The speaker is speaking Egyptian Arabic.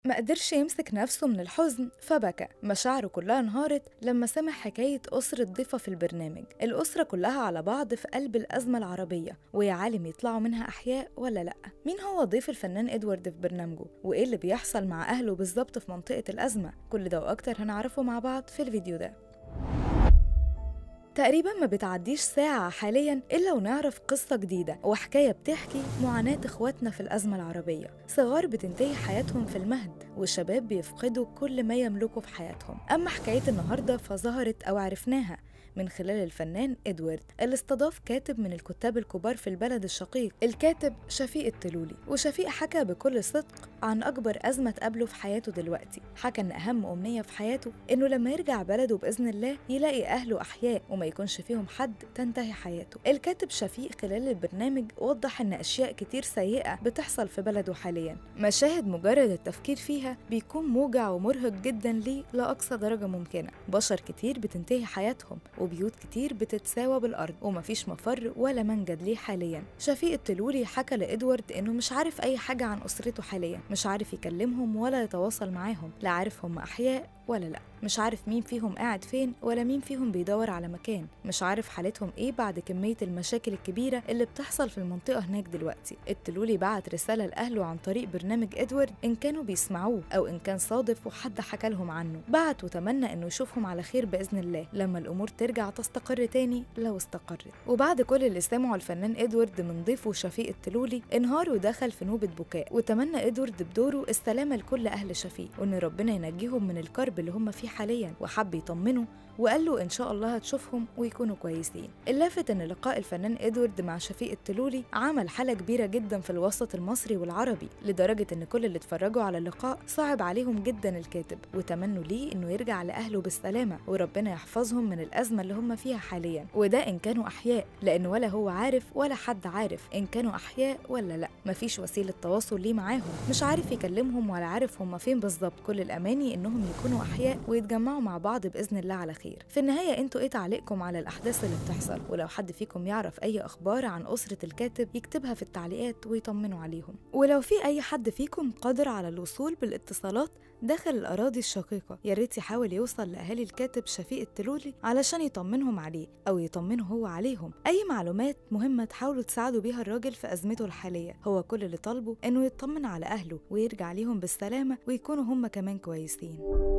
ما قدرش يمسك نفسه من الحزن فبكى مشاعره كلها انهارت لما سمع حكاية أسرة ضيفة في البرنامج الأسرة كلها على بعض في قلب الأزمة العربية ويا عالم يطلعوا منها أحياء ولا لأ مين هو ضيف الفنان إدوارد في برنامجه وإيه اللي بيحصل مع أهله بالظبط في منطقة الأزمة كل ده وأكتر هنعرفه مع بعض في الفيديو ده تقريبا ما بتعديش ساعة حاليا إلا ونعرف قصة جديدة وحكاية بتحكي معاناة إخواتنا في الأزمة العربية صغار بتنتهي حياتهم في المهد وشباب بيفقدوا كل ما يملكوا في حياتهم أما حكاية النهاردة فظهرت أو عرفناها من خلال الفنان إدوارد اللي استضاف كاتب من الكتاب الكبار في البلد الشقيق الكاتب شفيق التلولي وشفيق حكى بكل صدق عن أكبر أزمة تقابله في حياته دلوقتي حكى إن أهم أمنية في حياته إنه لما يرجع بلده بإذن الله يلاقي أهله أحياء وما يكونش فيهم حد تنتهي حياته الكاتب شفيق خلال البرنامج وضح إن أشياء كتير سيئة بتحصل في بلده حاليا مشاهد مجرد التفكير فيها بيكون موجع ومرهق جدا ليه لأقصى درجة ممكنة بشر كتير بتنتهي حياتهم وبيوت كتير بتتساوى بالأرض ومفيش مفر ولا منجد ليه حاليا شفيق التلولي حكى لإدوارد إنه مش عارف أي حاجة عن أسرته حاليا مش عارف يكلمهم ولا يتواصل معاهم لا عارف هم أحياء ولا لا مش عارف مين فيهم قاعد فين ولا مين فيهم بيدور على مكان مش عارف حالتهم ايه بعد كمية المشاكل الكبيرة اللي بتحصل في المنطقة هناك دلوقتي التلولي بعت رسالة لأهله عن طريق برنامج إدوارد إن كانوا بيسمعوه أو إن كان صادف وحد حكى لهم عنه بعت وتمنى إنه يشوفهم على خير بإذن الله لما الأمور ترجع تستقر تاني لو استقرت وبعد كل اللي سمعه الفنان إدوارد من ضيفه شفيق التلولي انهار ودخل في نوبة بكاء وتمنى إدوارد بدوره السلامة لكل أهل شفيق وإن ربنا ينجيهم من الكرب اللي هم فيه حاليا وحب يطمنه وقال له إن شاء الله هتشوفهم ويكونوا كويسين اللافت إن لقاء الفنان إدوارد مع شفيق التلولي عمل حالة كبيرة جدا في الوسط المصري والعربي لدرجة إن كل اللي اتفرجوا على اللقاء صعب عليهم جدا الكاتب وتمنوا ليه إنه يرجع لأهله بالسلامة وربنا يحفظهم من الأزمة اللي هم فيها حاليا وده إن كانوا أحياء لأن ولا هو عارف ولا حد عارف إن كانوا أحياء ولا لأ مفيش وسيلة تواصل ليه معاهم مش عارف يكلمهم ولا عارف هم فين بالظبط كل الأماني إنهم يكونوا أحياء ويتجمعوا مع بعض بإذن الله على خير في النهاية انتوا ايه تعليقكم على الأحداث اللي بتحصل ولو حد فيكم يعرف أي أخبار عن أسرة الكاتب يكتبها في التعليقات ويطمنوا عليهم ولو في أي حد فيكم قادر على الوصول بالاتصالات داخل الأراضي الشقيقة يا ريت يحاول يوصل لأهالي الكاتب شفيق التلولي علشان يطمنهم عليه أو يطمنه هو عليهم أي معلومات مهمة تحاولوا تساعدوا بيها الراجل في أزمته الحالية هو كل اللي طالبه إنه يطمن على أهله ويرجع ليهم بالسلامة ويكونوا هم كمان كويسين